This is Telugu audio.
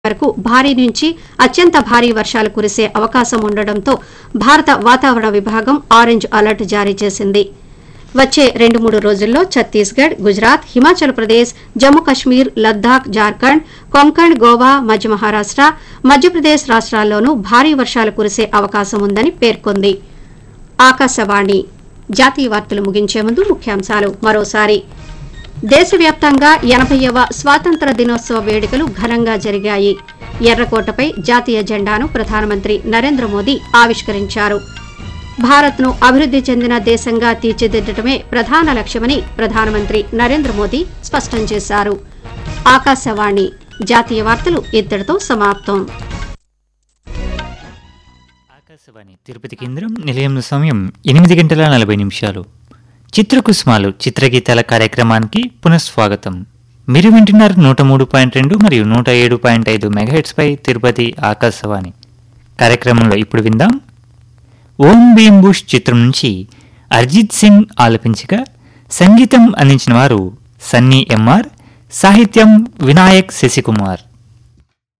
వరకు భారీ నుంచి అత్యంత భారీ వర్షాలు కురిసే అవకాశం ఉండడంతో భారత వాతావరణ విభాగం ఆరెంజ్ అలర్ట్ జారీ చేసింది వచ్చే రెండు మూడు రోజుల్లో ఛత్తీస్గఢ్ గుజరాత్ హిమాచల్ ప్రదేశ్ జమ్మూ కశ్మీర్ లద్దాఖ్ జార్ఖండ్ కొంకణ్ గోవా మధ్య మహారాష్ట మధ్యప్రదేశ్ రాష్ట్రాల్లోనూ భారీ వర్షాలు కురిసే అవకాశం ఉందని పేర్కొంది ఆకాశవాణి జాతీయ వార్తలు ముగించే ముందు ముఖ్యాంశాలు మరోసారి దేశవ్యాప్తంగా ఎనభైవ స్వాతంత్ర దినోత్సవ వేడుకలు ఘనంగా జరిగాయి ఎర్రకోటపై జాతీయ జెండాను ప్రధానమంత్రి నరేంద్ర మోదీ ఆవిష్కరించారు భారత్ను అభివృద్ది చెందిన దేశంగా తీర్చిదిద్దటమే ప్రధాన లక్ష్యమని ప్రధానమంత్రి నరేంద్ర మోదీ స్పష్టం చేశారు ఆకాశవాణి జాతీయ వార్తలు ఇద్దరితో సమాప్తం ఆకాశవాణి తిరుపతి కేంద్రం నిలయంలో సమయం ఎనిమిది గంటల నలభై నిమిషాలు చిత్రకుసుమాలు చిత్రగీతాల కార్యక్రమానికి పునఃస్వాగతం మీరు వింటున్నారు నూట మూడు పాయింట్ రెండు మరియు నూట ఏడు పాయింట్ ఐదు మెగాహెట్స్పై తిరుపతి ఆకాశవాణి కార్యక్రమంలో ఇప్పుడు విందాం ఓం భీం బుష్ చిత్రం నుంచి అర్జిత్ సింగ్ ఆలపించగా సంగీతం అందించిన వారు సన్నీ ఎంఆర్ సాహిత్యం వినాయక్ శశికుమార్